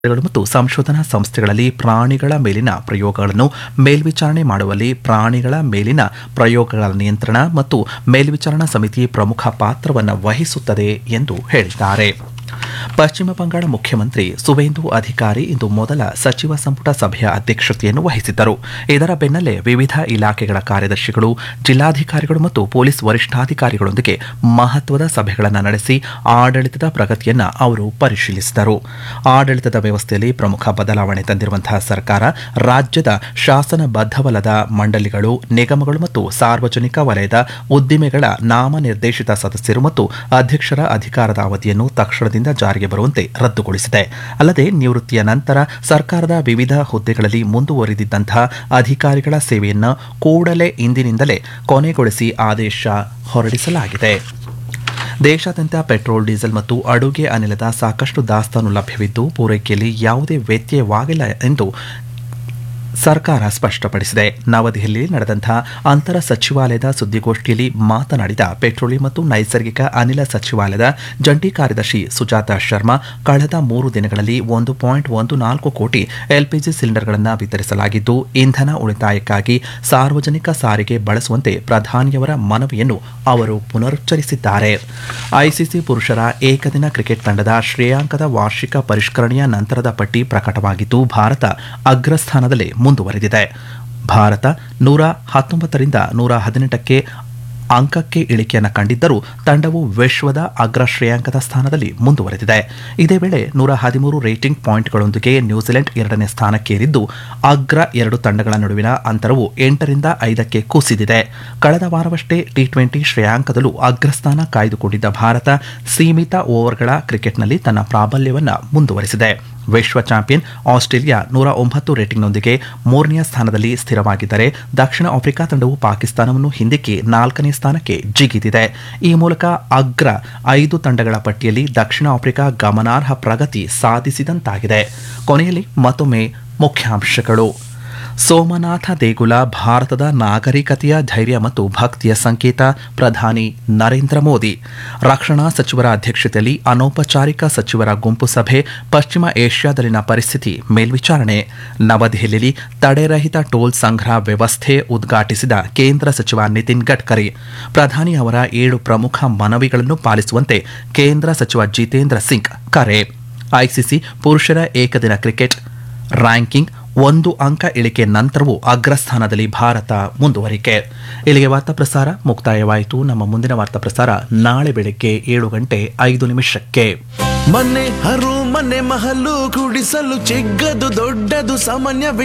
ಗಳು ಮತ್ತು ಸಂಶೋಧನಾ ಸಂಸ್ಥೆಗಳಲ್ಲಿ ಪ್ರಾಣಿಗಳ ಮೇಲಿನ ಪ್ರಯೋಗಗಳನ್ನು ಮೇಲ್ವಿಚಾರಣೆ ಮಾಡುವಲ್ಲಿ ಪ್ರಾಣಿಗಳ ಮೇಲಿನ ಪ್ರಯೋಗಗಳ ನಿಯಂತ್ರಣ ಮತ್ತು ಮೇಲ್ವಿಚಾರಣಾ ಸಮಿತಿ ಪ್ರಮುಖ ಪಾತ್ರವನ್ನು ವಹಿಸುತ್ತದೆ ಎಂದು ಹೇಳಿದ್ದಾರೆ ಪಶ್ಚಿಮ ಬಂಗಾಳ ಮುಖ್ಯಮಂತ್ರಿ ಸುವೇಂದು ಅಧಿಕಾರಿ ಇಂದು ಮೊದಲ ಸಚಿವ ಸಂಪುಟ ಸಭೆಯ ಅಧ್ಯಕ್ಷತೆಯನ್ನು ವಹಿಸಿದ್ದರು ಇದರ ಬೆನ್ನಲ್ಲೇ ವಿವಿಧ ಇಲಾಖೆಗಳ ಕಾರ್ಯದರ್ಶಿಗಳು ಜಿಲ್ಲಾಧಿಕಾರಿಗಳು ಮತ್ತು ಪೊಲೀಸ್ ವರಿಷ್ಠಾಧಿಕಾರಿಗಳೊಂದಿಗೆ ಮಹತ್ವದ ಸಭೆಗಳನ್ನು ನಡೆಸಿ ಆಡಳಿತದ ಪ್ರಗತಿಯನ್ನು ಅವರು ಪರಿಶೀಲಿಸಿದರು ಆಡಳಿತದ ವ್ಯವಸ್ಥೆಯಲ್ಲಿ ಪ್ರಮುಖ ಬದಲಾವಣೆ ತಂದಿರುವಂತಹ ಸರ್ಕಾರ ರಾಜ್ಯದ ಶಾಸನಬದ್ಧವಲ್ಲದ ಮಂಡಳಿಗಳು ನಿಗಮಗಳು ಮತ್ತು ಸಾರ್ವಜನಿಕ ವಲಯದ ಉದ್ದಿಮೆಗಳ ನಾಮನಿರ್ದೇಶಿತ ಸದಸ್ಯರು ಮತ್ತು ಅಧ್ಯಕ್ಷರ ಅಧಿಕಾರದ ಅವಧಿಯನ್ನು ತಕ್ಷಣದಿಂದ ಜಾರಿಗೆ ಬರುವಂತೆ ರದ್ದುಗೊಳಿಸಿದೆ ಅಲ್ಲದೆ ನಿವೃತ್ತಿಯ ನಂತರ ಸರ್ಕಾರದ ವಿವಿಧ ಹುದ್ದೆಗಳಲ್ಲಿ ಮುಂದುವರಿದಿದ್ದಂತಹ ಅಧಿಕಾರಿಗಳ ಸೇವೆಯನ್ನು ಕೂಡಲೇ ಇಂದಿನಿಂದಲೇ ಕೊನೆಗೊಳಿಸಿ ಆದೇಶ ಹೊರಡಿಸಲಾಗಿದೆ ದೇಶಾದ್ಯಂತ ಪೆಟ್ರೋಲ್ ಡೀಸೆಲ್ ಮತ್ತು ಅಡುಗೆ ಅನಿಲದ ಸಾಕಷ್ಟು ದಾಸ್ತಾನು ಲಭ್ಯವಿದ್ದು ಪೂರೈಕೆಯಲ್ಲಿ ಯಾವುದೇ ವ್ಯತ್ಯಯವಾಗಿಲ್ಲ ಎಂದು ಸರ್ಕಾರ ಸ್ಪಷ್ಟಪಡಿಸಿದೆ ನವದೆಹಲಿಯಲ್ಲಿ ನಡೆದಂತಹ ಅಂತರ ಸಚಿವಾಲಯದ ಸುದ್ದಿಗೋಷ್ಠಿಯಲ್ಲಿ ಮಾತನಾಡಿದ ಪೆಟ್ರೋಲಿಯಂ ಮತ್ತು ನೈಸರ್ಗಿಕ ಅನಿಲ ಸಚಿವಾಲಯದ ಜಂಟಿ ಕಾರ್ಯದರ್ಶಿ ಸುಜಾತ ಶರ್ಮಾ ಕಳೆದ ಮೂರು ದಿನಗಳಲ್ಲಿ ಒಂದು ಪಾಯಿಂಟ್ ಒಂದು ನಾಲ್ಕು ಕೋಟಿ ಎಲ್ಪಿಜಿ ಸಿಲಿಂಡರ್ಗಳನ್ನು ವಿತರಿಸಲಾಗಿದ್ದು ಇಂಧನ ಉಳಿತಾಯಕ್ಕಾಗಿ ಸಾರ್ವಜನಿಕ ಸಾರಿಗೆ ಬಳಸುವಂತೆ ಪ್ರಧಾನಿಯವರ ಮನವಿಯನ್ನು ಅವರು ಪುನರುಚ್ಚರಿಸಿದ್ದಾರೆ ಐಸಿಸಿ ಪುರುಷರ ಏಕದಿನ ಕ್ರಿಕೆಟ್ ತಂಡದ ಶ್ರೇಯಾಂಕದ ವಾರ್ಷಿಕ ಪರಿಷ್ಕರಣೆಯ ನಂತರದ ಪಟ್ಟಿ ಪ್ರಕಟವಾಗಿದ್ದು ಭಾರತ ಅಗ್ರಸ್ಥಾನದಲ್ಲಿ ಮುಂದುವರೆದಿದೆ ಭಾರತ ನೂರ ಹತ್ತೊಂಬತ್ತರಿಂದ ನೂರ ಹದಿನೆಂಟಕ್ಕೆ ಅಂಕಕ್ಕೆ ಇಳಿಕೆಯನ್ನು ಕಂಡಿದ್ದರೂ ತಂಡವು ವಿಶ್ವದ ಅಗ್ರ ಶ್ರೇಯಾಂಕದ ಸ್ಥಾನದಲ್ಲಿ ಮುಂದುವರೆದಿದೆ ಇದೇ ವೇಳೆ ನೂರ ಹದಿಮೂರು ರೇಟಿಂಗ್ ಪಾಯಿಂಟ್ಗಳೊಂದಿಗೆ ನ್ಯೂಜಿಲೆಂಡ್ ಎರಡನೇ ಸ್ಥಾನಕ್ಕೇರಿದ್ದು ಅಗ್ರ ಎರಡು ತಂಡಗಳ ನಡುವಿನ ಅಂತರವು ಎಂಟರಿಂದ ಐದಕ್ಕೆ ಕುಸಿದಿದೆ ಕಳೆದ ವಾರವಷ್ಟೇ ಟಿ ಟ್ವೆಂಟಿ ಶ್ರೇಯಾಂಕದಲ್ಲೂ ಅಗ್ರಸ್ಥಾನ ಕಾಯ್ದುಕೊಂಡಿದ್ದ ಭಾರತ ಸೀಮಿತ ಓವರ್ಗಳ ಕ್ರಿಕೆಟ್ನಲ್ಲಿ ತನ್ನ ಪ್ರಾಬಲ್ಯವನ್ನು ಮುಂದುವರೆಸಿದೆ ವಿಶ್ವ ಚಾಂಪಿಯನ್ ಆಸ್ಟ್ರೇಲಿಯಾ ನೂರ ಒಂಬತ್ತು ರೇಟಿಂಗ್ನೊಂದಿಗೆ ಮೂರನೆಯ ಸ್ಥಾನದಲ್ಲಿ ಸ್ಥಿರವಾಗಿದ್ದರೆ ದಕ್ಷಿಣ ಆಫ್ರಿಕಾ ತಂಡವು ಪಾಕಿಸ್ತಾನವನ್ನು ಹಿಂದಿಕ್ಕಿ ನಾಲ್ಕನೇ ಸ್ಥಾನಕ್ಕೆ ಜಿಗಿದಿದೆ ಈ ಮೂಲಕ ಅಗ್ರ ಐದು ತಂಡಗಳ ಪಟ್ಟಿಯಲ್ಲಿ ದಕ್ಷಿಣ ಆಫ್ರಿಕಾ ಗಮನಾರ್ಹ ಪ್ರಗತಿ ಸಾಧಿಸಿದಂತಾಗಿದೆ ಕೊನೆಯಲ್ಲಿ ಮತ್ತೊಮ್ಮೆ ಮುಖ್ಯಾಂಶಗಳು ಸೋಮನಾಥ ದೇಗುಲ ಭಾರತದ ನಾಗರಿಕತೆಯ ಧೈರ್ಯ ಮತ್ತು ಭಕ್ತಿಯ ಸಂಕೇತ ಪ್ರಧಾನಿ ನರೇಂದ್ರ ಮೋದಿ ರಕ್ಷಣಾ ಸಚಿವರ ಅಧ್ಯಕ್ಷತೆಯಲ್ಲಿ ಅನೌಪಚಾರಿಕ ಸಚಿವರ ಗುಂಪು ಸಭೆ ಪಶ್ಚಿಮ ಏಷ್ಯಾದಲ್ಲಿನ ಪರಿಸ್ಥಿತಿ ಮೇಲ್ವಿಚಾರಣೆ ನವದೆಹಲಿಯಲ್ಲಿ ತಡೆರಹಿತ ಟೋಲ್ ಸಂಗ್ರಹ ವ್ಯವಸ್ಥೆ ಉದ್ಘಾಟಿಸಿದ ಕೇಂದ್ರ ಸಚಿವ ನಿತಿನ್ ಗಡ್ಕರಿ ಪ್ರಧಾನಿ ಅವರ ಏಳು ಪ್ರಮುಖ ಮನವಿಗಳನ್ನು ಪಾಲಿಸುವಂತೆ ಕೇಂದ್ರ ಸಚಿವ ಜಿತೇಂದ್ರ ಸಿಂಗ್ ಕರೆ ಐಸಿಸಿ ಪುರುಷರ ಏಕದಿನ ಕ್ರಿಕೆಟ್ ರ್ಯಾಂಕಿಂಗ್ ಒಂದು ಅಂಕ ಇಳಿಕೆ ನಂತರವೂ ಅಗ್ರಸ್ಥಾನದಲ್ಲಿ ಭಾರತ ಮುಂದುವರಿಕೆ ಇಲ್ಲಿಗೆ ವಾರ್ತಾ ಪ್ರಸಾರ ಮುಕ್ತಾಯವಾಯಿತು ನಮ್ಮ ಮುಂದಿನ ವಾರ್ತಾ ಪ್ರಸಾರ ನಾಳೆ ಬೆಳಗ್ಗೆ ಏಳು ಗಂಟೆ ಐದು ನಿಮಿಷಕ್ಕೆ ಮನೆ ಹರು ಮನೆ ಮಹಲು ಕುಡಿಸಲು ಚಿಕ್ಕದು ದೊಡ್ಡದು ಸಾಮಾನ್ಯ